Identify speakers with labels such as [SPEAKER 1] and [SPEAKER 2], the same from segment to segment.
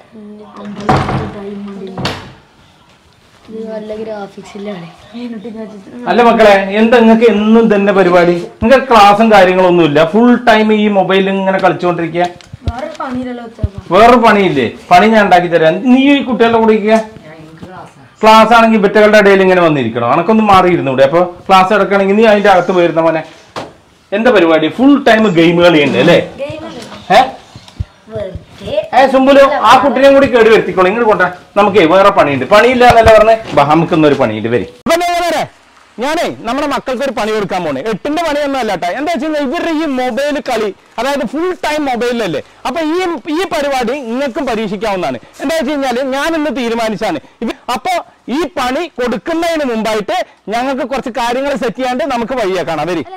[SPEAKER 1] ഇത് നല്ല ഗ്രാഫിക്സിലാണ്
[SPEAKER 2] അല്ല മക്കളെ എന്താ നിങ്ങൾക്ക് എന്നും തന്നെ പരിപാടി നിങ്ങൾക്ക് ക്ലാസ്സും കാര്യങ്ങളൊന്നും ഇല്ല ഫുൾ ടൈം ഈ മൊബൈലിൽ ഇങ്ങനെ കളിച്ചുകൊണ്ടിരിക്കുക
[SPEAKER 1] വേറെ പണിയിലല്ലോ ഉത്തരവാ
[SPEAKER 2] വേറൊരു പണിയില്ലേ പണി ഞാൻ ഉണ്ടാക്കി തരാം നീ ഈ കുട്ടികളുടെ കൂടെ ഇരിക്കുക ക്ലാസ് ആണെങ്കിൽ ബെറ്റകളുടെ ഇടയിൽ ഇങ്ങനെ വന്നിരിക്കണം അനക്കൊന്ന് മാറിയിരുന്നൂടെ അപ്പൊ ക്ലാസ് എടുക്കണമെങ്കിൽ നീ അതിന്റെ അകത്ത് പോയിരുന്ന മോനെ എന്താ പരിപാടി ഫുൾ ടൈം ഗെയിം കളിയുണ്ട് അല്ലേ ഏ
[SPEAKER 1] വെറുതെ
[SPEAKER 2] ഏ സുമ്പുലു ആ കുട്ടിനെയും കൂടി കേടി വരുത്തിക്കോളൂ ഇങ്ങോട്ട് കൊണ്ട നമുക്ക് വേറെ പണിയുണ്ട് പണിയില്ല എന്നല്ല പറഞ്ഞേ ബഹാമിക്കുന്ന ഒരു പണിയുണ്ട് വരി ഞാനേ നമ്മുടെ മക്കൾക്ക് ഒരു പണി കൊടുക്കാൻ പോണേ എട്ടിന്റെ പണിയൊന്നും അല്ല കേട്ടോ എന്താ വെച്ചാൽ ഇവരുടെ ഈ മൊബൈൽ കളി അതായത് ഫുൾ ടൈം മൊബൈലിലല്ലേ അപ്പൊ ഈ ഈ പരിപാടി നിങ്ങൾക്കും പരീക്ഷിക്കാവുന്നതാണ് എന്താ വെച്ച് കഴിഞ്ഞാല് ഞാൻ ഇന്ന് തീരുമാനിച്ചാണ് ഇവ അപ്പൊ ഈ പണി കൊടുക്കുന്നതിന് മുമ്പായിട്ട് ഞങ്ങൾക്ക് കുറച്ച് കാര്യങ്ങൾ സെറ്റ് ചെയ്യാണ്ട് നമുക്ക് വഴിയെ കാണാം വരി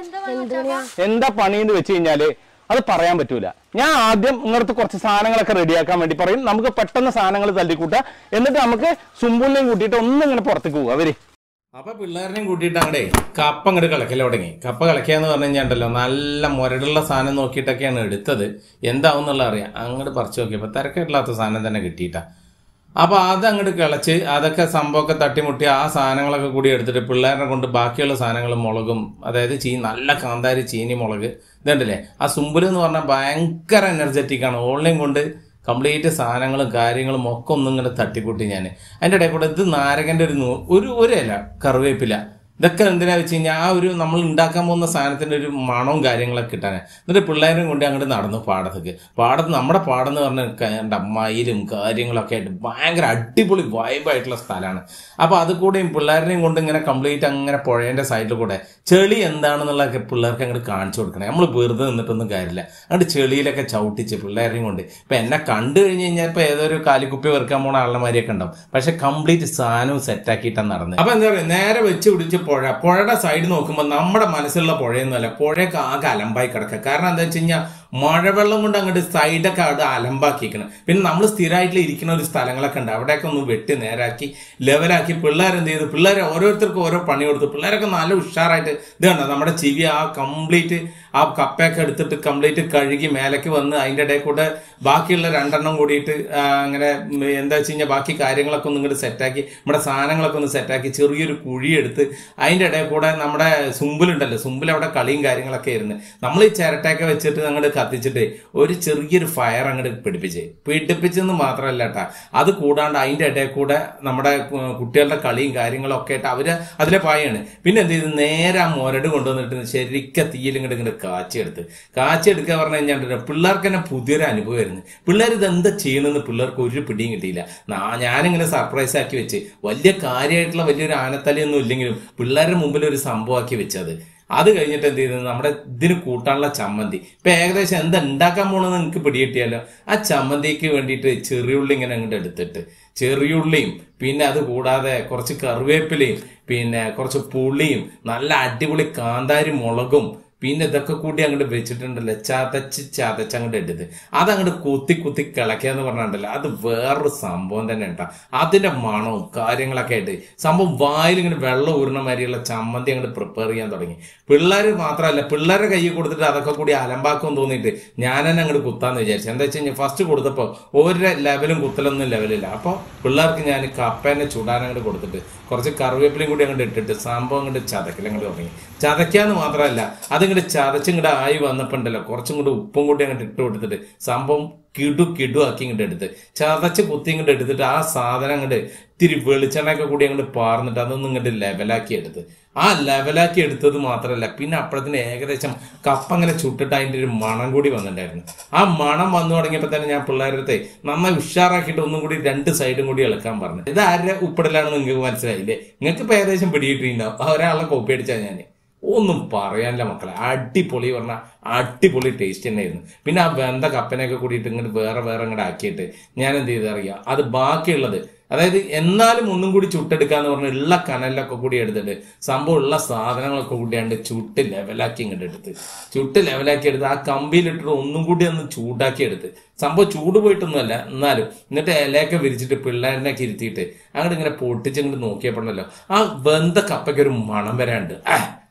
[SPEAKER 2] എന്താ പണി എന്ന് വെച്ച് കഴിഞ്ഞാല് അത് പറയാൻ പറ്റൂല ഞാൻ ആദ്യം ഇങ്ങനത്തെ കുറച്ച് സാധനങ്ങളൊക്കെ റെഡിയാക്കാൻ വേണ്ടി പറയും നമുക്ക് പെട്ടെന്ന് സാധനങ്ങൾ തല്ലിക്കൂട്ടാം എന്നിട്ട് നമുക്ക് സുമ്പുലിനെയും കൂട്ടിയിട്ട് ഒന്നും ഇങ്ങനെ പുറത്തേക്ക് പോവാ അവര് അപ്പൊ പിള്ളേരെയും കൂട്ടിയിട്ട് അങ്ങടെ കപ്പ അങ്ങോട്ട് കളക്കല തുടങ്ങി കപ്പ കളക്കാന്ന് പറഞ്ഞു കഴിഞ്ഞാണ്ടല്ലോ നല്ല മുരടുള്ള സാധനം നോക്കിയിട്ടൊക്കെയാണ് എടുത്തത് എന്താവും എന്നുള്ള അറിയാം അങ്ങോട്ട് പറിച്ചു നോക്കിയപ്പോ തിരക്കില്ലാത്ത സാധനം തന്നെ കിട്ടിയിട്ടാ അപ്പൊ അത് അങ്ങോട്ട് കിളച്ച് അതൊക്കെ സംഭവമൊക്കെ തട്ടിമുട്ടി ആ സാധനങ്ങളൊക്കെ കൂടി എടുത്തിട്ട് പിള്ളേരെ കൊണ്ട് ബാക്കിയുള്ള സാധനങ്ങൾ മുളകും അതായത് ചീ നല്ല കാന്താരി ചീനി മുളക് ഇതുണ്ടല്ലേ ആ സുമ്പുല് എന്ന് പറഞ്ഞാൽ ഭയങ്കര എനർജറ്റിക് ആണ് ഓൺലൈൻ കൊണ്ട് കംപ്ലീറ്റ് സാധനങ്ങളും കാര്യങ്ങളും ഒക്കെ ഒന്നും ഇങ്ങനെ തട്ടിക്കൂട്ടി ഞാൻ അതിൻ്റെ ഇടയിൽ കൂടെ ഇത് നാരകൻ്റെ ഒരു നൂ- ഒരു ഒരു ഇല കറിവേപ്പില ഇതൊക്കെ എന്തിനാ വെച്ച് കഴിഞ്ഞാൽ ആ ഒരു നമ്മൾ ഉണ്ടാക്കാൻ പോകുന്ന സാധനത്തിന്റെ ഒരു മണവും കാര്യങ്ങളൊക്കെ കിട്ടാൻ എന്നിട്ട് പിള്ളേരും കൊണ്ട് അങ്ങോട്ട് നടന്നു പാടത്തേക്ക് പാടത്ത് നമ്മുടെ പാടം എന്ന് പറഞ്ഞ മയിലും കാര്യങ്ങളൊക്കെ ആയിട്ട് ഭയങ്കര അടിപൊളി വൈബായിട്ടുള്ള സ്ഥലമാണ് അപ്പോൾ അത് കൂടെയും പിള്ളേരെയും കൊണ്ട് ഇങ്ങനെ കംപ്ലീറ്റ് അങ്ങനെ പുഴേൻ്റെ സൈഡിൽ കൂടെ ചെളി എന്താണെന്നുള്ളതൊക്കെ പിള്ളേർക്ക് അങ്ങോട്ട് കാണിച്ചു കൊടുക്കണേ നമ്മൾ വെറുതെ നിന്നിട്ടൊന്നും കാര്യമില്ല അങ്ങോട്ട് ചെളിയിലൊക്കെ ചവിട്ടിച്ച് പിള്ളേരെയും കൊണ്ട് ഇപ്പം എന്നെ കണ്ടു കഴിഞ്ഞ് കഴിഞ്ഞാൽ ഇപ്പോൾ ഏതൊരു കാലിക്കുപ്പി വെറുക്കാൻ പോണ ആളുമാരിയൊക്കെ ഉണ്ടാവും പക്ഷെ കംപ്ലീറ്റ് സാധനവും സെറ്റാക്കിയിട്ടാണ് നടന്നത് അപ്പം എന്താ പറയുക നേരെ വെച്ച് പിടിച്ച് പുഴ പുഴയുടെ സൈഡ് നോക്കുമ്പോൾ നമ്മുടെ മനസ്സിലുള്ള പുഴയൊന്നുമല്ല പുഴയൊക്കെ ആകെ അലമ്പായി കിടക്കുക കാരണം എന്താ വെച്ച് കഴിഞ്ഞാൽ മഴവെള്ളം കൊണ്ട് അങ്ങോട്ട് സൈഡൊക്കെ അവിടെ അലമ്പാക്കിക്കണം പിന്നെ നമ്മൾ സ്ഥിരമായിട്ട് ഇരിക്കുന്ന ഒരു സ്ഥലങ്ങളൊക്കെ ഉണ്ട് അവിടെയൊക്കെ ഒന്ന് വെട്ടി നേരാക്കി ലെവലാക്കി പിള്ളേർ എന്ത് ചെയ്തു പിള്ളേരെ ഓരോരുത്തർക്കും ഓരോ പണി കൊടുത്തു പിള്ളേരൊക്കെ നല്ല ഉഷാറായിട്ട് ഇത് കണ്ടോ നമ്മുടെ ചിവി ആ കംപ്ലീറ്റ് ആ കപ്പയൊക്കെ എടുത്തിട്ട് കംപ്ലീറ്റ് കഴുകി മേലേക്ക് വന്ന് അതിൻ്റെ ഇടയിൽ കൂടെ ബാക്കിയുള്ള രണ്ടെണ്ണം കൂടിയിട്ട് ആ, അങ്ങനെ ഉം, എന്താ വെച്ച് കഴിഞ്ഞാൽ ബാക്കി കാര്യങ്ങളൊക്കെ ഒന്ന് ഇങ്ങോട്ട് സെറ്റാക്കി നമ്മുടെ സാധനങ്ങളൊക്കെ ഒന്ന് സെറ്റാക്കി ചെറിയൊരു കുഴിയെടുത്ത് അതിൻ്റെ ഇടയിൽ കൂടെ നമ്മുടെ സുമ്പിലുണ്ടല്ലോ സുമ്പിൽ അവിടെ കളിയും കാര്യങ്ങളൊക്കെ ആയിരുന്നു നമ്മൾ ഈ ചിരട്ടയൊക്കെ വെച്ചിട്ട് അങ്ങോട്ട് കത്തിച്ചിട്ട് ഒരു ചെറിയൊരു ഫയർ അങ്ങോട്ട് പിടിപ്പിച്ച് പിടിപ്പിച്ചെന്ന് മാത്രമല്ല കേട്ടാ അത് കൂടാണ്ട് അതിൻ്റെ ഇടയിൽ കൂടെ നമ്മുടെ കു- കുട്ടികളുടെ കളിയും കാര്യങ്ങളും ഒക്കെ ആയിട്ട് അവര് അതിലെ പായാണ് പിന്നെ എന്ത് ചെയ്തു നേരെ ആ മുരട് കൊണ്ടുവന്നിട്ട് ശരിക്കും തീയിൽ ഇങ്ങോട്ട് ഇങ്ങോട്ട് കാച്ചിയെടുത്ത് കാച്ചിയെടുക്കുക പറഞ്ഞു കഴിഞ്ഞാൽ പിള്ളേർക്ക് തന്നെ പുതിയൊരു അനുഭവമായിരുന്നു പിള്ളേർ ഇത് എന്താ ചെയ്യണമെന്ന് പിള്ളേർക്ക് ഒരു പിടിയും കിട്ടിയില്ല നാ- ഞാനിങ്ങനെ സർപ്രൈസ് ആക്കി വെച്ച് വലിയ കാര്യമായിട്ടുള്ള വലിയൊരു ആനത്തലയൊന്നും ഇല്ലെങ്കിലും പിള്ളേരുടെ മുമ്പിൽ ഒരു സംഭവമാക്കി വെച്ചത് അത് കഴിഞ്ഞിട്ട് എന്ത് ചെയ്തത് നമ്മുടെ ഇതിന് കൂട്ടാനുള്ള ചമ്മന്തി ഇപ്പൊ ഏകദേശം എന്താ ഉണ്ടാക്കാൻ പോണെന്ന് നിങ്ങൾക്ക് പിടികിട്ടിയാലോ ആ ചമ്മന്തിക്ക് വേണ്ടിയിട്ട് ചെറിയുള്ളി ഇങ്ങനെ അങ്ങോട്ട് എടുത്തിട്ട് ചെറിയുള്ളിയും പിന്നെ അത് കൂടാതെ കുറച്ച് കറിവേപ്പിലയും പിന്നെ കുറച്ച് പുളിയും നല്ല അടിപൊളി കാന്താരി മുളകും പിന്നെ ഇതൊക്കെ കൂടി അങ്ങോട്ട് വെച്ചിട്ടുണ്ടല്ലോ ചതച്ച് ചതച്ച് അങ്ങോട്ട് എടുത്ത് അതങ്ങോട്ട് കുത്തി കുത്തി കിളക്കാന്ന് പറഞ്ഞിട്ടുണ്ടല്ലോ അത് വേറൊരു സംഭവം തന്നെ ഉണ്ടാ അതിന്റെ മണവും കാര്യങ്ങളൊക്കെ ആയിട്ട് സംഭവം വായിൽ ഇങ്ങനെ വെള്ളം ഊരണ മാതിരിയുള്ള ചമ്മന്തി അങ്ങോട്ട് പ്രിപ്പയർ ചെയ്യാൻ തുടങ്ങി പിള്ളേർ മാത്രമല്ല പിള്ളേരുടെ കയ്യിൽ കൊടുത്തിട്ട് അതൊക്കെ കൂടി അലമ്പാക്കും തോന്നിയിട്ട് ഞാൻ തന്നെ അങ്ങോട്ട് കുത്താന്ന് വിചാരിച്ചു എന്താ വെച്ച് കഴിഞ്ഞാൽ ഫസ്റ്റ് കൊടുത്തപ്പോൾ ഒരു ലെവലും കുത്തലൊന്നും ലെവലില്ല അപ്പോൾ പിള്ളേർക്ക് ഞാൻ കപ്പേനെ ചുടാൻ അങ്ങോട്ട് കൊടുത്തിട്ട് കുറച്ച് കറിവേപ്പിലയും കൂടി അങ്ങോട്ട് ഇട്ടിട്ട് സംഭവം അങ്ങോട്ട് ചതക്കൽ അങ്ങോട്ട് തുടങ്ങി ചതയ്ക്കാന്ന് മാത്രമല്ല അതിങ്ങോട്ട് ചതച്ചിങ്ങോട്ട് ആയി വന്നപ്പോൾ ഉണ്ടല്ലോ കുറച്ചും കൂടി ഉപ്പും കൂടി അങ്ങോട്ട് ഇട്ട് കൊടുത്തിട്ട് സംഭവം കിടു കിടു ആക്കി ഇങ്ങോട്ട് എടുത്ത് ചതച്ച് കുത്തി ഇങ്ങോട്ട് എടുത്തിട്ട് ആ സാധനം അങ്ങോട്ട് ഇത്തിരി വെളിച്ചെണ്ണയൊക്കെ കൂടി അങ്ങോട്ട് പാർന്നിട്ട് അതൊന്നും ഇങ്ങോട്ട് ലെവലാക്കി എടുത്ത് ആ ലെവലാക്കി എടുത്തത് മാത്രമല്ല പിന്നെ അപ്പോഴത്തിന് ഏകദേശം കപ്പ അങ്ങനെ ചുട്ടിട്ട് അതിൻ്റെ ഒരു മണം കൂടി വന്നിട്ടുണ്ടായിരുന്നു ആ മണം വന്നു തുടങ്ങിയപ്പോൾ തന്നെ ഞാൻ പിള്ളേരുടെ അടുത്ത് നന്നായി ഉഷാറാക്കിയിട്ട് ഒന്നും കൂടി രണ്ട് സൈഡും കൂടി ഇളക്കാൻ പറഞ്ഞു ഇത് ആരുടെ ഉപ്പിടലാണെന്ന് നിങ്ങൾക്ക് മനസ്സിലായില്ലേ നിങ്ങൾക്ക് ഇപ്പൊ ഏകദേശം പിടികിട്ടിണ്ടാവും ആ ഒരാളെ കോപ്പി അടിച്ചാൽ ഞാൻ ഒന്നും പറയാനില്ല മക്കളെ അടിപൊളി പറഞ്ഞാൽ അടിപൊളി ടേസ്റ്റ് തന്നെയായിരുന്നു പിന്നെ ആ വെന്ത കപ്പനൊക്കെ കൂടിയിട്ട് ഇങ്ങോട്ട് വേറെ വേറെ ഇങ്ങോട്ട് ആക്കിയിട്ട് ഞാൻ എന്ത് ചെയ്ത് അറിയാം അത് ബാക്കിയുള്ളത് അതായത് എന്നാലും ഒന്നും കൂടി ചുട്ടെടുക്കാന്ന് പറഞ്ഞ ഉള്ള കനലൊക്കെ കൂടി എടുത്തിട്ട് സംഭവം ഉള്ള സാധനങ്ങളൊക്കെ കൂടിയാണ്ട് ചുട്ട് ലെവലാക്കി ഇങ്ങോട്ട് എടുത്ത് ചുട്ട് ലെവലാക്കി എടുത്ത് ആ കമ്പിയിലിട്ടിട്ട് ഒന്നും കൂടി ഒന്ന് ചൂടാക്കി എടുത്ത് സംഭവം ചൂട് പോയിട്ടൊന്നുമല്ല എന്നാലും എന്നിട്ട് ഇലയൊക്കെ വിരിച്ചിട്ട് പിള്ളേരിനൊക്കെ ഇരുത്തിയിട്ട് അങ്ങോട്ട് ഇങ്ങനെ പൊട്ടിച്ചിങ്ങോട്ട് നോക്കിയപ്പോഴല്ലോ ആ വെന്ത കപ്പയ്ക്ക് ഒരു മണം വരാണ്ട് ആ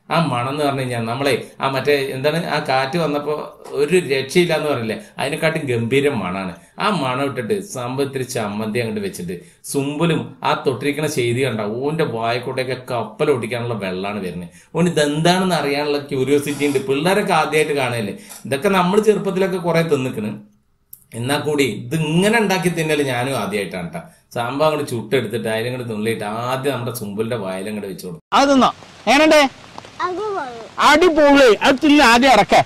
[SPEAKER 3] ആ മണം എന്ന് പറഞ്ഞു കഴിഞ്ഞാൽ നമ്മളെ ആ മറ്റേ എന്താണ് ആ കാറ്റ് വന്നപ്പോൾ ഒരു രക്ഷയില്ല എന്ന് പറയില്ലേ അതിനെക്കാട്ടും ഗംഭീരം മണാണ് ആ മണം ഇട്ടിട്ട് സംഭവത്തിൽ ചമ്മന്തി അങ്ങോട്ട് വെച്ചിട്ട് സുമ്പലും ആ തൊട്ടിരിക്കണ ചെയ്തി കണ്ട ഓന്റെ വായക്കോട്ടൊക്കെ കപ്പൽ ഓടിക്കാനുള്ള വെള്ളമാണ് വരുന്നത് ഓന് ഇതെന്താണെന്ന് അറിയാനുള്ള ക്യൂരിയോസിറ്റി ഉണ്ട് പിള്ളേരൊക്കെ ആദ്യമായിട്ട് കാണുകയല്ലേ ഇതൊക്കെ നമ്മൾ ചെറുപ്പത്തിലൊക്കെ കുറെ തിന്നിക്കണ് എന്നാൽ കൂടി ഇത് ഇങ്ങനെ ഉണ്ടാക്കി തിന്നല് ഞാനും ആദ്യമായിട്ടാണ് കേട്ടോ സാമ്പാർ അങ്ങോട്ട് ചുട്ടെടുത്തിട്ട് അതിലങ്ങോട്ട് നുള്ളിയിട്ട് ആദ്യം നമ്മുടെ സുമ്പലിന്റെ വായിലങ്ങോട്ട് വെച്ചു കൊടുക്കും
[SPEAKER 2] അത് തിന്നോ എങ്ങനെയുണ്ട് അടിപൊളി അത് തിന്ന് ആദ്യം ഇറക്കേ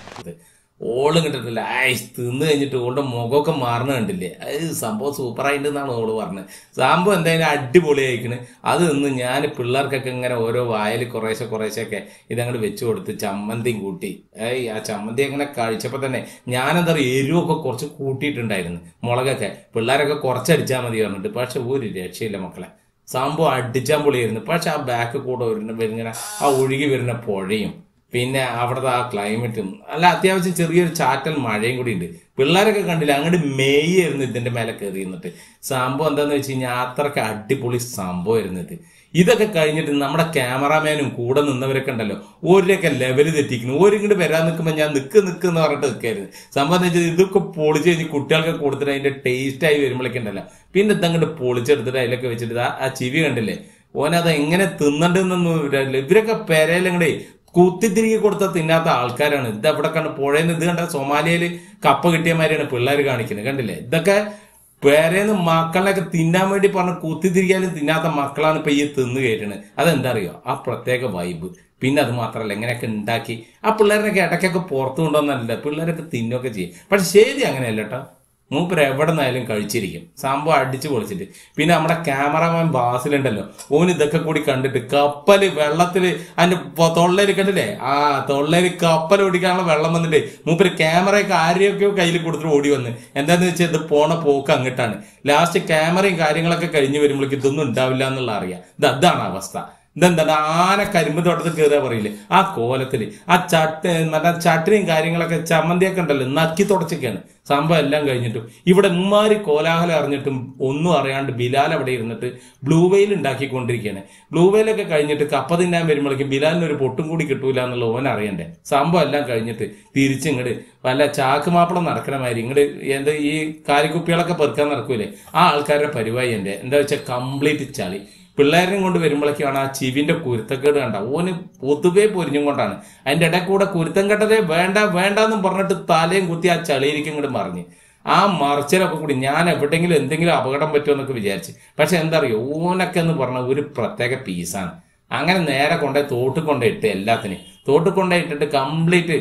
[SPEAKER 3] ഓള് കിട്ടിട്ടില്ല ഐ തിന്ന് കഴിഞ്ഞിട്ട് ഓളുടെ മുഖമൊക്കെ മാറണ കണ്ടില്ലേ അത് സംഭവം സൂപ്പറായിട്ട് എന്നാണ് ഓള് പറഞ്ഞത് സംഭവം എന്തായാലും അടിപൊളിയായിക്കണ് അത് നിന്ന് ഞാൻ പിള്ളേർക്കൊക്കെ ഇങ്ങനെ ഓരോ വായിൽ കുറേശ്ശെ കുറേശ്ശെ ഇതങ്ങോട്ട് വെച്ചു കൊടുത്ത് ചമ്മന്തിയും കൂട്ടി ഏയ് ആ ചമ്മന്തി അങ്ങനെ കഴിച്ചപ്പോൾ തന്നെ ഞാനെന്താ പറയുക എരിവൊക്കെ കുറച്ച് കൂട്ടിയിട്ടുണ്ടായിരുന്നു മുളകൊക്കെ പിള്ളേരൊക്കെ കുറച്ചടിച്ചാൽ മതി പറഞ്ഞിട്ട് പക്ഷെ ഒരു രക്ഷയില്ല മക്കളെ സംഭവം അടിച്ചാൻ പൊളിയായിരുന്നു പക്ഷെ ആ ബാക്ക് കൂടെ വരുന്ന വരുന്ന ആ ഒഴുകി വരുന്ന പുഴയും പിന്നെ അവിടുത്തെ ആ ക്ലൈമറ്റും അല്ല അത്യാവശ്യം ചെറിയൊരു ചാറ്റൽ മഴയും കൂടി ഉണ്ട് പിള്ളേരൊക്കെ കണ്ടില്ല അങ്ങോട്ട് മെയ്യായിരുന്നു ഇതിന്റെ മേലെ കയറി നിന്നിട്ട് സംഭവം എന്താന്ന് വെച്ച് കഴിഞ്ഞാൽ അത്രയ്ക്ക് അടിപൊളി സംഭവമായിരുന്നു ഇത് ഇതൊക്കെ കഴിഞ്ഞിട്ട് നമ്മുടെ ക്യാമറാമാനും കൂടെ നിന്നവരൊക്കെ ഉണ്ടല്ലോ ഓരോക്കെ ലെവല് തെറ്റിക്കുന്നു ഓരിങ്ങോട്ട് വരാൻ നിൽക്കുമ്പോൾ ഞാൻ നിൽക്ക് നിൽക്ക് എന്ന് പറഞ്ഞിട്ട് നിൽക്കായിരുന്നു സംഭവം എന്ന് വെച്ചാൽ ഇതൊക്കെ പൊളിച്ച് കഴിഞ്ഞ് കുട്ടികൾക്ക് കൊടുത്തിട്ട് അതിന്റെ ടേസ്റ്റ് ആയി വരുമ്പോഴേക്കും ഉണ്ടല്ലോ പിന്നെ ഇതങ്ങോട്ട് പൊളിച്ചെടുത്തിട്ട് അതിലൊക്കെ വെച്ചിട്ട് ദാ ആ ചിവി കണ്ടില്ലേ ഓനത് എങ്ങനെ തിന്നണ്ടെന്നൊന്നും ഇവരല്ല. ഇവരൊക്കെ പെരയിലങ്ങടെ കുത്തിത്തിരികെ കൊടുത്ത തിന്നാത്ത ആൾക്കാരാണ് ഇത് എവിടെ കണ്ട് പുഴയിൽ ഇത് കണ്ട സൊമാലിയയിൽ കപ്പ കിട്ടിയ മാതിരിയാണ് പിള്ളേർ കാണിക്കുന്നത് കണ്ടില്ലേ ഇതൊക്കെ പേരേന്ന് മക്കളെയൊക്കെ തിന്നാൻ വേണ്ടി പറഞ്ഞ് കുത്തിത്തിരിക്കാനും തിന്നാത്ത മക്കളാണ് ഇപ്പൊ ഈ തിന്ന് കയറ്റണത് അതെന്താ അറിയോ ആ പ്രത്യേക വൈബ് പിന്നെ അത് മാത്രമല്ല എങ്ങനെയൊക്കെ ഉണ്ടാക്കി ആ പിള്ളേരൊക്കെ ഇടയ്ക്കൊക്കെ പുറത്തു കൊണ്ടുവന്നല്ല പിള്ളേരൊക്കെ തിന്നൊക്കെ ചെയ്യും പക്ഷെ ശരി അങ്ങനെയല്ല കേട്ടോ മൂപ്പര് എവിടെ നിന്നായാലും കഴിച്ചിരിക്കും സംഭവം അടിച്ചു പൊളിച്ചിട്ട് പിന്നെ നമ്മുടെ ക്യാമറമാൻ ബാസിലുണ്ടല്ലോ ഓന് ഇതൊക്കെ കൂടി കണ്ടിട്ട് കപ്പല് വെള്ളത്തില് അതിന്റെ പൊ- തൊള്ളേല് കണ്ടില്ലേ ആ തൊള്ളേല് കപ്പൽ ഓടിക്കാനുള്ള വെള്ളം വന്നിട്ട് മൂപ്പര് ക്യാമറയൊക്കെ ആരെയൊക്കെയോ കയ്യിൽ കൊടുത്തിട്ട് ഓടി വന്ന് എന്താന്ന് വെച്ചാൽ ഇത് പോണ പോക്ക് അങ്ങോട്ടാണ് ലാസ്റ്റ് ക്യാമറയും കാര്യങ്ങളൊക്കെ കഴിഞ്ഞ് വരുമ്പോഴേക്ക് ഇതൊന്നും ഉണ്ടാവില്ല എന്നുള്ള അറിയാം ഇത് അതാണ് അവസ്ഥ ഇതെന്താണ് ആന കരിമ്പ് തോട്ടത്തിൽ കയറുക പറയില്ലേ ആ കോലത്തില് ആ ചട്ട് മറ്റേ ചട്ടിനിയും കാര്യങ്ങളൊക്കെ ചമ്മന്തിയൊക്കെ ഉണ്ടല്ലോ നക്കി തുടച്ചൊക്കെയാണ് സംഭവം എല്ലാം കഴിഞ്ഞിട്ടും ഇവിടെ ഉമ്മാരി കോലാഹലം അറിഞ്ഞിട്ടും ഒന്നും അറിയാണ്ട് ബിലാൽ അവിടെ ഇരുന്നിട്ട് ബ്ലൂ വെയിൽ ഉണ്ടാക്കിക്കൊണ്ടിരിക്കുകയാണ് ബ്ലൂ വെയിലൊക്കെ കഴിഞ്ഞിട്ട് കപ്പ തിന്നാൻ വരുമ്പോഴേക്കും ബിലാലിന് ഒരു പൊട്ടും കൂടി കിട്ടൂല എന്നുള്ള ഓൻ അറിയണ്ടേ സംഭവം എല്ലാം കഴിഞ്ഞിട്ട് തിരിച്ചിങ്ങട് വല്ല ചാക്ക് മാപ്പിളം നടക്കണ മാതിരി ഇങ്ങോട്ട് എന്താ ഈ കാലിക്കുപ്പികളൊക്കെ പെറുക്കാൻ നടക്കൂലേ ആ ആൾക്കാരുടെ പരിപാടി എൻ്റെ എന്താ വെച്ചാൽ കംപ്ലീറ്റ് ചളി പിള്ളേരെയും കൊണ്ട് വരുമ്പോഴേക്കാണ് ആ ചിവിന്റെ കുരുത്തക്കേട് കണ്ട ഓന് പൊതുവേ പൊരിഞ്ഞും കൊണ്ടാണ് അതിന്റെ ഇടയിൽ കൂടെ കുരുത്തം കെട്ടതേ വേണ്ട വേണ്ട എന്നും പറഞ്ഞിട്ട് തലയും കുത്തി ആ ചളിയിലേക്ക് ഇങ്ങോട്ട് മറിഞ്ഞ് ആ മറിച്ചിലൊക്കെ കൂടി ഞാൻ എവിടെയെങ്കിലും എന്തെങ്കിലും അപകടം പറ്റുമോ എന്നൊക്കെ വിചാരിച്ച് പക്ഷെ എന്താ അറിയോ ഓനൊക്കെ എന്ന് പറഞ്ഞ ഒരു പ്രത്യേക പീസാണ് അങ്ങനെ നേരെ കൊണ്ടുപോയി തോട്ടിൽ കൊണ്ടുപോയി ഇട്ട് എല്ലാത്തിനും തോട്ടിൽ കൊണ്ടുപോയി ഇട്ടിട്ട് കംപ്ലീറ്റ്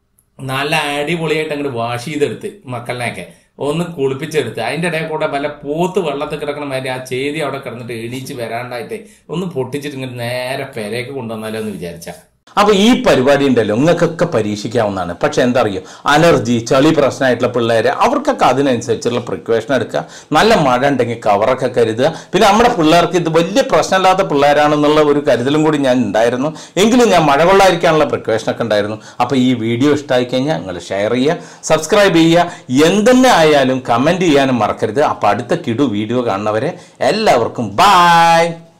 [SPEAKER 3] നല്ല അടിപൊളിയായിട്ട് അങ്ങോട്ട് വാഷ് ചെയ്തെടുത്ത് മക്കളിനെയൊക്കെ ഒന്ന് കുളിപ്പിച്ചെടുത്ത് അതിന്റെ ഇടയിൽ കൂടെ വല്ല പോത്ത് വെള്ളത്തിൽ കിടക്കണ മാതിരി ആ ചേതി അവിടെ കിടന്നിട്ട് എണീച്ച് വരാണ്ടായിട്ട് ഒന്ന് പൊട്ടിച്ചിട്ട് ഇങ്ങോട്ട് നേരെ പെരേക്ക് കൊണ്ടുവന്നാലോ എന്ന് വിചാരിച്ച
[SPEAKER 2] അപ്പൊ ഈ പരിപാടി ഉണ്ടല്ലോ നിങ്ങൾക്കൊക്കെ പരീക്ഷിക്കാവുന്നതാണ് പക്ഷെ എന്താ അറിയോ അലർജി ചളി പ്രശ്നമായിട്ടുള്ള പിള്ളേരെ അവർക്കൊക്കെ അതിനനുസരിച്ചുള്ള പ്രിക്കോഷൻ എടുക്കുക നല്ല മഴ ഉണ്ടെങ്കിൽ കവറൊക്കെ കരുതുക പിന്നെ നമ്മുടെ പിള്ളേർക്ക് ഇത് വലിയ പ്രശ്നമില്ലാത്ത പിള്ളേരാണെന്നുള്ള ഒരു കരുതലും കൂടി ഞാൻ ഉണ്ടായിരുന്നു എങ്കിലും ഞാൻ മഴ കൊള്ളാതിരിക്കാനുള്ള പ്രിക്കോഷൻ ഒക്കെ ഉണ്ടായിരുന്നു അപ്പൊ ഈ വീഡിയോ ഇഷ്ടമായി കഴിഞ്ഞാൽ നിങ്ങൾ ഷെയർ ചെയ്യുക സബ്സ്ക്രൈബ് ചെയ്യുക എന്തെന്നെ ആയാലും കമന്റ് ചെയ്യാനും മറക്കരുത് അപ്പൊ അടുത്ത കിടു വീഡിയോ കാണുന്നവരെ എല്ലാവർക്കും ബായ്